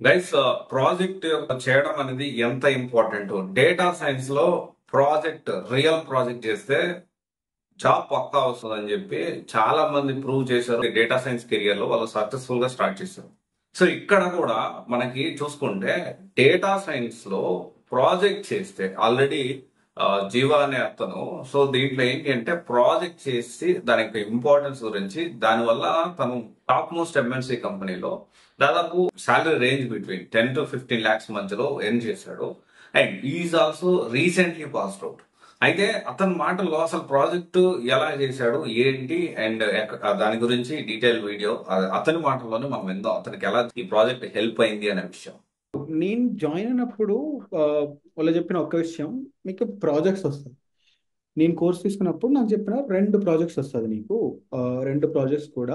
Guys project చేయడం అనేది ఎంత ఇంపార్టెంట్ డేటా సైన్స్ లో ప్రాజెక్ట్ రియల్ ప్రాజెక్ట్ చేస్తే జాబ్ పక్కా వస్తుంది అని చెప్పి చాలా మంది ప్రూవ్ చేశారు డేటా సైన్స్ కెరియర్ లో వాళ్ళు సక్సెస్ఫుల్ గా స్టార్ట్ చేశారు సో ఇక్కడ కూడా మనకి చూసుకుంటే డేటా సైన్స్ లో ప్రాజెక్ట్ చేస్తే ఆల్రెడీ జీవా అనే అతను సో దీంట్లో ఏంటి అంటే ప్రాజెక్ట్ చేసి దాని యొక్క ఇంపార్టెన్స్ గురించి దానివల్ల తను టాప్ మోస్ట్ ఎంఎన్సీ కంపెనీలో దాదాపు salary range between ten to fifteen lakhs మధ్యలో ఎర్న్ చేశాడు and is also recently passed out అయితే అతని మాటల్లో అసలు ప్రాజెక్ట్ ఎలా చేశాడు ఏంటి అండ్ దాని గురించి డీటెయిల్ వీడియో అతని మాటల్లోనే మనం విందాం అతనికి ఎలా ఈ ప్రాజెక్ట్ హెల్ప్ అయింది అనే విషయం నేను జాయిన్ అయినప్పుడు ఆ, వాళ్ళు చెప్పిన ఒక్క విషయం మీకు ప్రాజెక్ట్స్ వస్తాయి నేను కోర్స్ తీసుకున్నప్పుడు నాకు చెప్పిన రెండు ప్రాజెక్ట్స్ వస్తుంది నీకు ఆ, రెండు ప్రాజెక్ట్స్ కూడా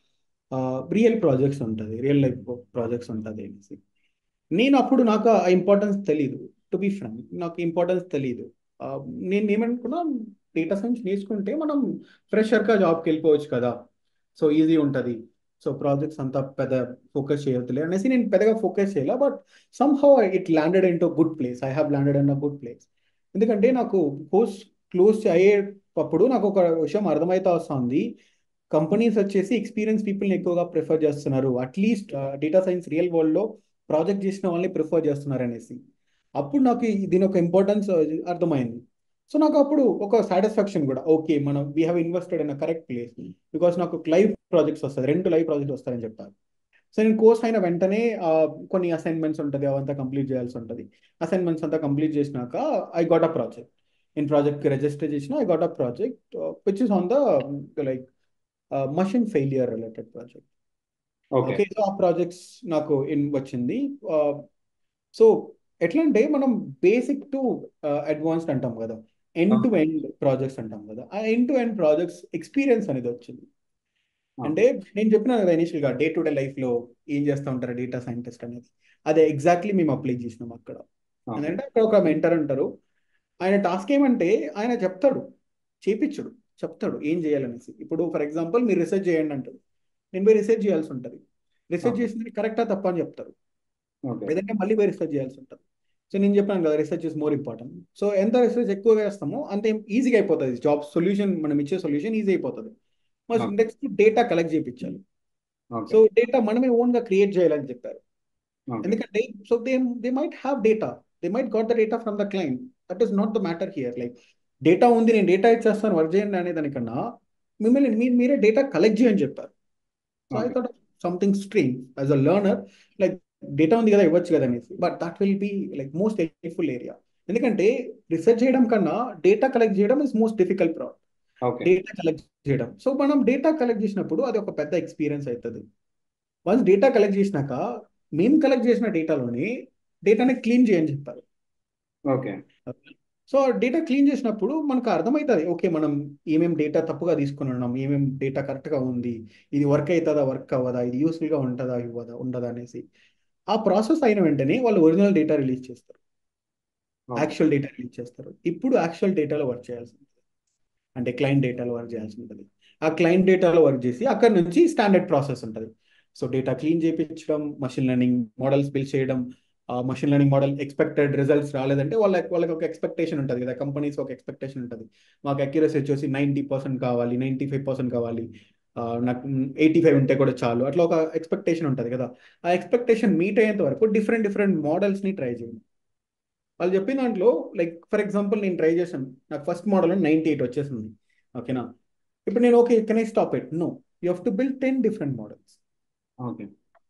రియల్ ప్రాజెక్ట్స్ ఉంటుంది రియల్ లైఫ్ ప్రాజెక్ట్స్ ఉంటుంది అనేసి నేను అప్పుడు నాకు ఆ ఇంపార్టెన్స్ తెలియదు టు బి ఫ్రాంక్ నాకు ఇంపార్టెన్స్ తెలియదు ఆ, నేను ఏమనుకున్నా డేటా సైన్స్ నేర్చుకుంటే మనం ఫ్రెషర్గా జాబ్కి వెళ్ళిపోవచ్చు కదా సో ఈజీ ఉంటుంది సో ప్రాజెక్ట్స్ అంతా పెద్ద ఫోకస్ చేయొద్దులే అనేసి నేను పెద్దగా ఫోకస్ చేయాల but somehow it landed in to good place I have landed in a good place ఎందుకంటే నాకు కోర్స్ క్లోజ్ అయ్యేటప్పుడు నాకు ఒక విషయం అర్థమైతే వస్తుంది కంపెనీస్ వచ్చేసి ఎక్స్పీరియన్స్ పీపుల్ని ఎక్కువగా ప్రిఫర్ చేస్తున్నారు అట్లీస్ట్ డేటా సైన్స్ రియల్ వరల్డ్లో ప్రాజెక్ట్ చేసిన వాళ్ళని ప్రిఫర్ చేస్తున్నారు అనేసి అప్పుడు నాకు ఈ- దీని ఒక ఇంపార్టెన్స్ అర్థమైంది సో నాకు అప్పుడు ఒక సాటిస్ఫాక్షన్ కూడా ఓకే మనం we have invested in a correct place because నాకు లైవ్ ప్రాజెక్ట్స్ వస్తుంది రెండు లైవ్ ప్రాజెక్ట్స్ వస్తాయని చెప్పారు సో నేను కోర్స్ అయిన వెంటనే ఆ, కొన్ని అసైన్మెంట్స్ ఉంటుంది అవంతా కంప్లీట్ చేయాల్సి ఉంటుంది అసైన్మెంట్స్ అంతా కంప్లీట్ చేసినాక ఐ గాట్ అ ప్రాజెక్ట్ నేను ప్రాజెక్ట్కి రిజిస్టర్ చేసిన I got a project which is on the like machine failure related project okay okay so ఆ ప్రాజెక్ట్స్ నాకు ఇన్ వచ్చింది సో ఎట్లా అంటే మనం బేసిక్ టు అడ్వాన్స్డ్ అంటాం కదా ఎండ్ టు ఎండ్ ప్రాజెక్ట్స్ అంటాం కదా ఆ end to end projects experience అనేది వచ్చింది అంటే నేను చెప్పిన కదా ఇనిషియల్ గా డే టు డే లైఫ్ లో ఏం చేస్తూ ఉంటారు డేటా సైంటిస్ట్ అనేది అదే ఎగ్జాక్ట్లీ మేము అప్లై చేసినాం అక్కడ ఎందుకంటే అక్కడ ఒక మెంటర్ ఉంటారు ఆయన టాస్క్ ఏమంటే ఆయన చెప్తాడు చేపించడు చెప్తాడు ఏం చేయాలనేసి ఇప్పుడు ఫర్ ఎగ్జాంపుల్ మీరు రీసెర్చ్ చేయండి అంటాడు నేను పోయి రీసెర్చ్ చేయాల్సి ఉంటుంది రీసెర్చ్ చేసింది కరెక్టా తప్ప అని చెప్తారు ఓకే లేదంటే మళ్ళీ పోయి రీసెర్చ్ చేయాల్సి ఉంటుంది సో నేను చెప్పాను కదా research is more important so ఎంత రీసెర్చ్ ఎక్కువగా చేస్తామో అంత ఈజీగా అయిపోతుంది జాబ్ సొల్యూషన్ మనం ఇచ్చే సొల్యూషన్ ఈజీ అయిపోతుంది మరి Okay. నెక్స్ట్ డేటా కలెక్ట్ చేయించాలి ఓకే సో డేటా మనమే ఓన్ గా క్రియేట్ చేయాలని చెప్పారు ఓకే ఎందుకంటే so they they might have data they might got the data from the client that is not the matter here like data ఉంది నేను data ఇచ్చేస్తాను work చేయండి అనే దానికన్నా మిమ్మల్ని మీ మీరే డేటా కలెక్ట్ చేయని చెప్పారు so I Okay. Thought something stream as a learner like data ఉంది కదా ఇవ్వచ్చు కదా అనేసి but that will be like most helpful area ఎందుకంటే రీసెర్చ్ చేయడం కన్నా డేటా కలెక్ట్ చేయడం is most difficult problem okay data collect చేయడం సో మనం డేటా కలెక్ట్ చేసినప్పుడు అది ఒక పెద్ద ఎక్స్పీరియన్స్ అవుతుంది వన్స్ డేటా కలెక్ట్ చేసినాక మేము కలెక్ట్ చేసిన డేటాలోని డేటాని క్లీన్ చేయని చెప్పారు ఓకే సో డేటా క్లీన్ చేసినప్పుడు మనకు అర్థమవుతుంది ఓకే మనం ఏమేం డేటా తప్పుగా తీసుకుని ఉన్నాం ఏమేం డేటా కరెక్ట్గా ఉంది ఇది వర్క్ అవుతుందా వర్క్ అవ్వదా ఇది యూస్ఫుల్గా ఉంటుందా ఇవ్వదా ఉండదా అనేసి ఆ ప్రాసెస్ అయిన వెంటనే వాళ్ళు ఒరిజినల్ డేటా రిలీజ్ చేస్తారు ఓకే యాక్చువల్ డేటా రిలీజ్ చేస్తారు ఇప్పుడు యాక్చువల్ డేటాలో వర్క్ చేయాల్సి ఉంటుంది అంటే క్లయింట్ డేటాలో వర్క్ చేయాల్సి ఉంటుంది ఆ క్లయింట్ డేటాలో వర్క్ చేసి అక్కడ నుంచి స్టాండర్డ్ ప్రాసెస్ ఉంటుంది సో డేటా క్లీన్ చేయించడం మషిన్ లెర్నింగ్ మోడల్స్ బిల్డ్ చేయడం ఆ machine learning model expected results రాలేదంటే వాళ్ళ వాళ్ళకి ఒక ఎక్స్పెక్టేషన్ ఉంటుంది కదా కంపెనీస్ ఒక ఎక్స్పెక్టేషన్ ఉంటుంది మాకు అక్యురసీ వచ్చేసి నైంటీ పర్సెంట్ కావాలి నైంటీ ఫైవ్ పర్సెంట్ కావాలి ఆ, నాకు ఎయిటీ ఫైవ్ ఉంటే కూడా చాలు అట్లా ఒక ఎక్స్పెక్టేషన్ ఉంటుంది కదా ఆ ఎక్స్పెక్టేషన్ మీట్ అయ్యేంత వరకు డిఫరెంట్ డిఫరెంట్ మోడల్స్ని ట్రై చేయండి వాళ్ళు చెప్పిన దాంట్లో లైక్ ఫర్ ఎగ్జాంపుల్ నేను ట్రై చేశాను నాకు ఫస్ట్ మోడల్ నైంటీ ఎయిట్ వచ్చేసింది ఓకేనా ఇప్పుడు నేను okay can I stop it no you have to build ten different models okay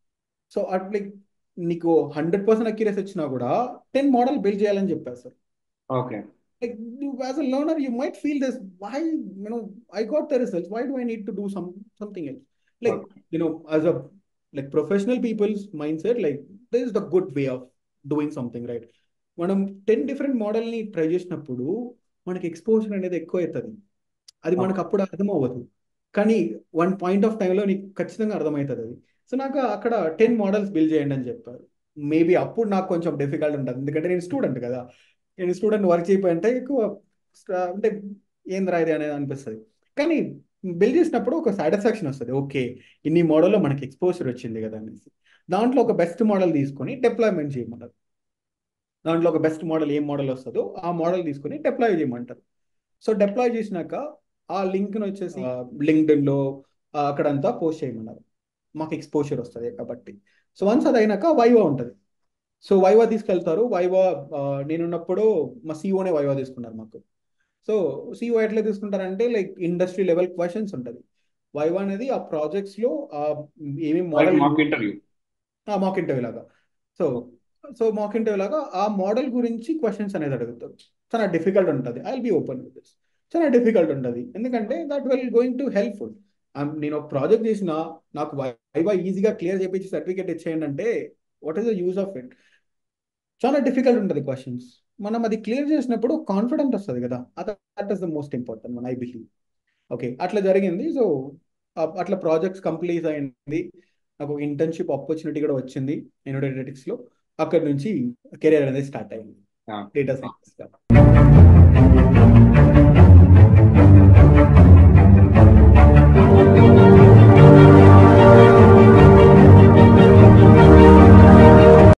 so at like నీకు హండ్రెడ్ పర్సెంట్ అక్యురసీ వచ్చినా కూడా టెన్ మోడల్ బిల్డ్ చేయాలని చెప్పారు sir okay like you as a learner you might feel this why you know i got the results why do i need to do some something else like okay you know as a like professional people's mindset like this is the good way of doing something right మనం ten different మోడల్ని try చేసినప్పుడు మనకి exposure అనేది ఎక్కువ అవుతుంది అది okay మనకు అప్పుడు అర్థం అవ్వదు కానీ వన్ పాయింట్ ఆఫ్ టైంలో నీకు ఖచ్చితంగా అర్థమవుతుంది అది సో నాకు అక్కడ టెన్ మోడల్స్ బిల్డ్ చేయండి అని చెప్పారు మేబీ అప్పుడు నాకు కొంచెం డిఫికల్ట్ ఉంటుంది ఎందుకంటే నేను స్టూడెంట్ కదా నేను స్టూడెంట్ వర్క్ చేయకపోయి అంటే ఎక్కువ స్ట్ర- అంటే ఏం రాయది అనేది అనిపిస్తుంది కానీ బిల్డ్ చేసినప్పుడు ఒక సాటిస్ఫాక్షన్ వస్తుంది ఓకే ఇన్ని మోడల్లో మనకి ఎక్స్పోజర్ వచ్చింది కదా అనేసి దాంట్లో ఒక బెస్ట్ మోడల్ తీసుకొని డిప్లాయ్మెంట్ చేయమన్నారు దాంట్లో ఒక బెస్ట్ మోడల్ ఏం మోడల్ వస్తుందో ఆ మోడల్ తీసుకొని డిప్లాయ్ చేయమంటారు సో డిప్లాయ్ చేసినాక ఆ లింక్ను వచ్చేసి లింక్డ్ఇన్లో అక్కడంతా పోస్ట్ చేయమన్నారు మాకు ఎక్స్పోజర్ వస్తుంది కాబట్టి సో వన్స్ అది అయినాక వైవా ఉంటుంది సో వైవా తీసుకెళ్తారు వైవా నేనున్నప్పుడు మా సీఓనే వైవా తీసుకున్నారు మాకు సో సీఓ ఎట్లా తీసుకుంటారంటే లైక్ ఇండస్ట్రీ లెవెల్ క్వశ్చన్స్ ఉంటుంది వైవా అనేది ఆ ప్రాజెక్ట్స్లో ఏమేమి model mock interview mock interview లాగా సో సో మాక్ ఇంటర్వ్యూ లాగా ఆ మోడల్ గురించి క్వశ్చన్స్ అనేది అడుగుతారు చాలా డిఫికల్ట్ ఉంటుంది I will be open with this చాలా డిఫికల్ట్ ఉంటుంది ఎందుకంటే that will going to helpful నేను ఒక ప్రాజెక్ట్ చేసిన నాకు వైవా ఈజీగా క్లియర్ చేపించి సర్టిఫికేట్ ఇచ్చేయండి అంటే what is the use of it చాలా డిఫికల్ట్ ఉంటుంది క్వశ్చన్స్ మనం అది క్లియర్ చేసినప్పుడు కాన్ఫిడెంట్ వస్తుంది కదా that is the most important మన ఐ బిలీవ్ ఓకే అట్లా జరిగింది సో అట్లా ప్రాజెక్ట్స్ కంప్లీట్ అయింది నాకు ఇంటర్న్షిప్ ఆపర్చునిటీ కూడా వచ్చింది ఎనోడెటిక్స్లో అక్కడ నుంచి కెరీర్ అనేది స్టార్ట్ అయింది డేటా సైన్స్